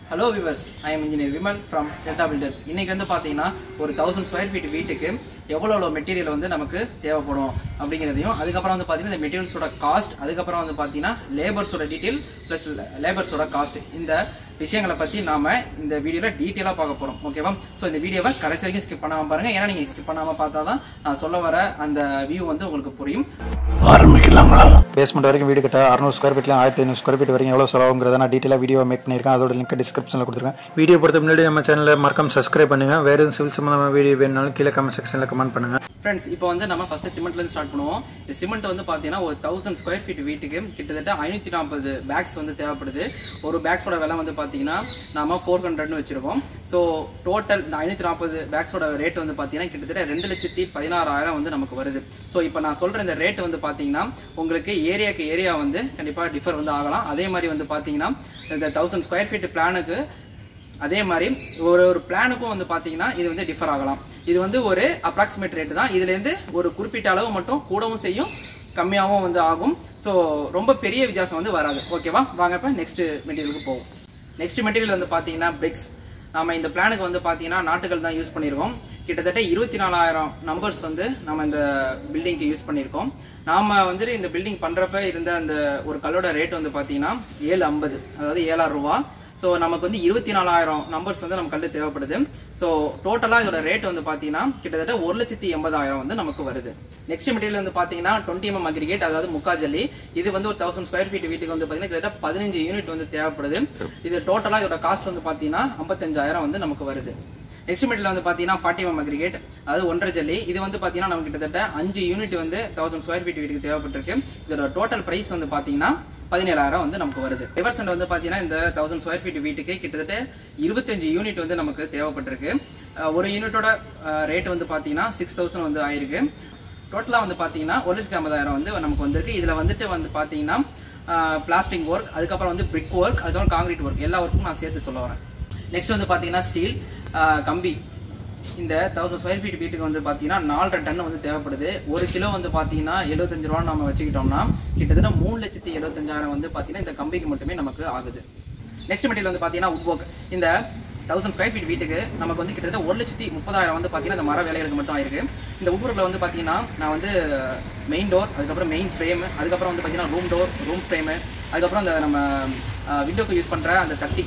hello viewers I am engineer Vimal from Delta Builders இன்னைக்கு வந்து பார்த்தீங்கன்னா ஒரு தௌசண்ட் ஸ்கொயர் ஃபீட் வீட்டுக்கு எவ்வளோ எவ்வளோ மெட்டீரியல் வந்து நமக்கு தேவைப்படும் அப்படிங்கிறதையும் அதுக்கப்புறம் வந்து பார்த்தீங்கன்னா இந்த மெட்டீரியல்ஸோட காஸ்ட் அதுக்கப்புறம் வந்து பார்த்தீங்கன்னா லேபர்ஸோட டீட்டெயில் ப்ளஸ் லேபர்ஸோட காஸ்ட் இந்த விஷயங்களை பற்றி நாம இந்த வீடியோவில் டீட்டெயிலாக பார்க்க போகிறோம் ஓகேவா ஸோ இந்த வீடியோவை கடைசி வரைக்கும் ஸ்கிப் பண்ணாமல் பாருங்க ஏன்னா நீங்கள் ஸ்கிப் பண்ணாமல் பார்த்தா தான் நான் சொல்ல வர அந்த வியூ வந்து உங்களுக்கு புரியும் ஆரம்பிக்கலாங்களா பேஸ்மெண்ட் வரைக்கும் வீடு கட்ட அறுநூறு ஸ்கொயர் ஃபீட்ல ஆயிரத்தி ஐநூறு ஸ்கொயர் ஃபீட் வரைக்கும் எவ்வளோ செலவுங்கிறத நான் டீட்டெயிலாக வீடியோ மேக் பண்ணியிருக்கேன் அதோட லிங்க் டிஸ்கிரிப்ஷனில் கொடுத்துருக்கேன் வீடியோ பொறுத்த முன்னாடி நம்ம சேனலில் மறக்காம சப்ஸ்கிரைப் பண்ணுங்க வேறு எதுவும் சிவில் சம்மந்தமான வீடியோ வேணுனாலும் கீழே கமெண்ட் செக்ஷனில் கமெண்ட் பண்ணுங்க ஃப்ரெண்ட்ஸ் இப்போ வந்து நம்ம ஃபர்ஸ்ட் சிமெண்ட்லேருந்து ஸ்டார்ட் பண்ணுவோம் இந்த சிமெண்ட் வந்து பார்த்தீங்கன்னா ஒரு தௌசண்ட் ஸ்கொயர் ஃபீட் வீட்டுக்கு கிட்டத்தட்ட ஐநூற்றி நாற்பது பேக்ஸ் வந்து தேவைப்படுது ஒரு பேக்ஸோட விலை வந்து பார்த்தீங்கன்னா நாம ஃபோர் ஹண்ட்ரட்னு வச்சிருக்கோம் ஸோ டோட்டல் இந்த ஐநூற்றி நாற்பது பேக்ஸோட ரேட் வந்து பார்த்தீங்கன்னா கிட்டத்தட்ட ரெண்டு லட்சத்தி பதினாறாயிரம் வந்து நமக்கு வருது ஸோ இப்போ நான் சொல்கிற இந்த ரேட் வந்து பார்த்தீங்கன்னா உங்களுக்கு ஏரியாக்கு ஏரியா வந்து கண்டிப்பாக டிஃபர் வந்து ஆகலாம் அதே மாதிரி வந்து பார்த்தீங்கன்னா இந்த தௌசண்ட் ஸ்கொயர் ஃபீட் பிளானுக்கு அதே மாதிரி ஒரு ஒரு பிளானுக்கும் வந்து பார்த்தீங்கன்னா இது வந்து டிஃபர் ஆகலாம் இது வந்து ஒரு அப்ராக்சிமேட் ரேட் தான் இதுலேருந்து ஒரு குறிப்பிட்ட அளவு மட்டும் கூடவும் செய்யும் கம்மியாகவும் வந்து ஆகும் ஸோ ரொம்ப பெரிய வித்தியாசம் வந்து வராது ஓகேவா வாங்க இப்போ நெக்ஸ்ட் மெட்டீரியலுக்கு போவோம் நெக்ஸ்ட் மெட்டீரியல் வந்து பார்த்தீங்கன்னா பிரிக்ஸ் நாம இந்த பிளானுக்கு வந்து பார்த்தீங்கன்னா நாட்டுகள் தான் யூஸ் பண்ணியிருக்கோம் கிட்டத்தட்ட இருபத்தி நாலாயிரம் நம்பர்ஸ் வந்து நம்ம இந்த பில்டிங்க்கு யூஸ் பண்ணியிருக்கோம் நாம வந்து இந்த பில்டிங் பண்றப்ப இருந்த அந்த ஒரு கல்லோட ரேட் வந்து பார்த்தீங்கன்னா ஏழு ஐம்பது அதாவது ஏழாயிரம் ரூபா ஸோ நமக்கு வந்து இருபத்தி நாலாயிரம் நம்பர்ஸ் வந்து நமக்கு கண்டு தேவைப்படுது ஸோ டோட்டலாக இதோட ரேட் வந்து பார்த்தீங்கன்னா கிட்டத்தட்ட ஒரு லட்சத்தி எண்பதாயிரம் வந்து நமக்கு வருது நெக்ஸ்ட் மெட்டீரியல் வந்து பார்த்தீங்கன்னா டுவெண்ட்டி எம் அக்ரிகேட் அதாவது முக்கா ஜல்லி இது வந்து ஒரு தௌசண்ட் ஸ்கொயர் ஃபீட் வீட்டுக்கு வந்து பார்த்தீங்கன்னா கிட்டத்தட்ட பதினஞ்சு யூனிட் வந்து தேவைப்படுது இது டோட்டலாக இதோட காஸ்ட் வந்து பார்த்தீங்கன்னா ஐம்பத்தஞ்சாயிரம் வந்து நமக்கு வருது நெக்ஸ்ட் மெட்டீரியல் வந்து பார்த்தீங்கன்னா ஃபார்ட்டி எம் அக்ரிகேட் அதாவது ஒன்றரை ஜல்லி இது வந்து பார்த்தீங்கன்னா நமக்கு கிட்டத்தட்ட அஞ்சு யூனிட் வந்து தௌசண்ட் ஸ்கொயர் ஃபீட் வீட்டுக்கு தேவைப்பட்டிருக்கு இதோட டோட்டல் பிரைஸ் வந்து பார்த்தீங்கன்னா பதினேழாயிரம் வந்து நமக்கு வருது ரிவர்ஸ் வந்து பார்த்தீங்கன்னா இந்த தௌசண்ட் ஸ்கொயர் ஃபீட் வீட்டுக்கு கிட்டத்தட்ட இருபத்தஞ்சு யூனிட் வந்து நமக்கு தேவைப்பட்டிருக்கு அஹ் ஒரு யூனிட்டோட ரேட் வந்து பார்த்தீங்கன்னா சிக்ஸ் தௌசண்ட் வந்து ஆயிருக்கு டோட்டலாக வந்து பார்த்தீங்கன்னா ஒரு லட்சத்தி ஐம்பதாயிரம் வந்து நமக்கு வந்திருக்கு இதில் வந்துட்டு வந்து பார்த்தீங்கன்னா பிளாஸ்டிக் ஒர்க் அதுக்கப்புறம் வந்து பிரிக் ஒர்க் அதுக்கப்புறம் காங்கிரீட் ஒர்க் எல்லா ஒர்க்கும் நான் சேர்த்து சொல்ல வரேன் நெக்ஸ்ட் வந்து பார்த்தீங்கன்னா ஸ்டீல் கம்பி இந்த தௌசண்ட் ஸ்கொயர் ஃபீட் வீட்டுக்கு வந்து பார்த்தீங்கன்னா நாலரை டன் வந்து தேவைப்படுது ஒரு கிலோ வந்து பார்த்தீங்கன்னா எழுபத்தஞ்சு ரூபா நம்ம வச்சுக்கிட்டோம்னா கிட்டத்தட்ட மூணு லட்சத்தி எழுபத்தஞ்சாயிரம் வந்து பார்த்தீங்கன்னா இந்த கம்பிக்கு மட்டுமே நமக்கு ஆகுது நெக்ஸ்ட் மெட்டீரியல் வந்து பார்த்தீங்கன்னா உட் ஒர்க் இந்த தௌசண்ட் ஸ்கொயர் ஃபீட் வீட்டுக்கு நமக்கு வந்து கிட்டத்தட்ட ஒரு லட்சத்தி முப்பதாயிரம் வந்து பார்த்தீங்கன்னா இந்த மர வேலைகளுக்கு மட்டும் ஆயிருக்கு இந்த உட் ஒர்க்கில் வந்து பார்த்தீங்கன்னா நான் வந்து மெயின் டோர் அதுக்கப்புறம் மெயின் ஃப்ரேம் அதுக்கப்புறம் வந்து பார்த்தீங்கன்னா ரூம் டோர் ரூம் ஃப்ரேமு அதுக்கப்புறம் அந்த நம்ம விண்டோக்கு யூஸ் பண்ணுற அந்த தட்டி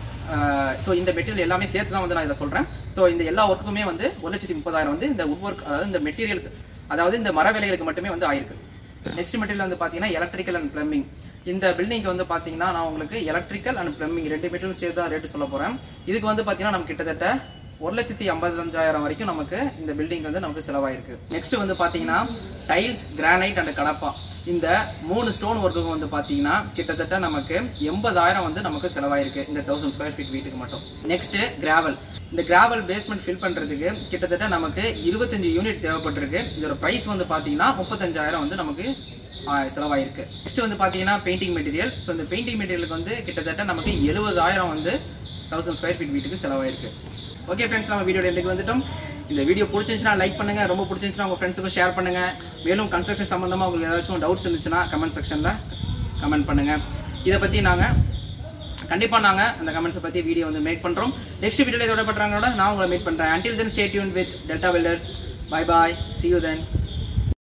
ஸோ இந்த மெட்டீரியல் எல்லாமே சேர்த்து தான் வந்து நான் இதை சொல்கிறேன் ஸோ இந்த எல்லா ஒர்க்குமே வந்து ஒரு லட்சத்தி முப்பதாயிரம் வந்து இந்த உட் ஒர்க் அதாவது இந்த மெட்டீரியலுக்கு அதாவது இந்த மர வேலைகளுக்கு மட்டுமே வந்து ஆயிருக்கு நெக்ஸ்ட் மெட்டீரியல் வந்து பார்த்தீங்கன்னா எலக்ட்ரிக்கல் அண்ட் பிளம்பிங் இந்த பில்டிங்க்கு வந்து பார்த்தீங்கன்னா நான் உங்களுக்கு எலக்ட்ரிக்கல் அண்ட் பிளம்பிங் ரெண்டு மெட்டீரியல் சேர்த்து தான் ரேட்டு சொல்ல போகிறேன் இதுக்கு வந்து பார்த்தீங்கன்னா நமக்கு கிட்டத்தட்ட ஒரு லட்சத்தி ஐம்பத்தஞ்சாயிரம் வரைக்கும் நமக்கு இந்த பில்டிங் வந்து நமக்கு செலவாயிருக்கு நெக்ஸ்ட் வந்து பார்த்தீங்கன்னா டைல்ஸ் கிரானைட் அண்ட் கலப்பா இந்த மூணு ஸ்டோன் ஒர்க்குக்கும் வந்து பார்த்தீங்கன்னா கிட்டத்தட்ட நமக்கு எண்பதாயிரம் வந்து நமக்கு செலவாயிருக்கு இந்த தௌசண்ட் ஸ்கொயர் ஃபீட் வீட்டுக்கு மட்டும் நெக்ஸ்ட் கிராவல் இந்த கிராவல் பேஸ்மெண்ட் ஃபில் பண்றதுக்கு கிட்டத்தட்ட நமக்கு இருபத்தஞ்சு யூனிட் தேவைப்பட்டிருக்கு இதோட பிரைஸ் வந்து பார்த்தீங்கன்னா முப்பத்தஞ்சாயிரம் வந்து நமக்கு ஆஹ், செலவாயிருக்கு நெக்ஸ்ட் வந்து பார்த்தீங்கன்னா பெயிண்டிங் மெட்டீரியல் ஸோ இந்த பெயிண்டிங் மெட்டீரியலுக்கு வந்து கிட்டத்தட்ட நமக்கு எழுபதாயிரம் வந்து தௌசண்ட் ஸ்கொயர் ஃபீட் வீட்டுக்கு செலவாயிருக்கு ஓகே ஃப்ரெண்ட்ஸ் நம்ம வீடியோ எண்டுக்கு வந்துட்டோம் இந்த வீடியோ பிடிச்சிருந்துச்சுன்னா லைக் பண்ணுங்க ரொம்ப பிடிச்சிருந்துச்சுன்னா உங்க ஃப்ரெண்ட்ஸுக்கும் ஷேர் பண்ணுங்க மேலும் கன்ஸ்ட்ரக்ஷன் சம்பந்தமா உங்களுக்கு ஏதாச்சும் டவுட்ஸ் இருந்துச்சுன்னா கமெண்ட் செக்ஷன்ல கமெண்ட் பண்ணுங்க இதை பத்தி நாங்க கண்டிப்பா நாங்க அந்த கமெண்ட்ஸை பத்தி வீடியோ வந்து மேக் பண்றோம் நெக்ஸ்ட் வீடியோல இதோட பண்றாங்களோட நான் உங்களை மீட் பண்றேன் until then stay tuned with Delta வெல்லர்ஸ் bye bye see you then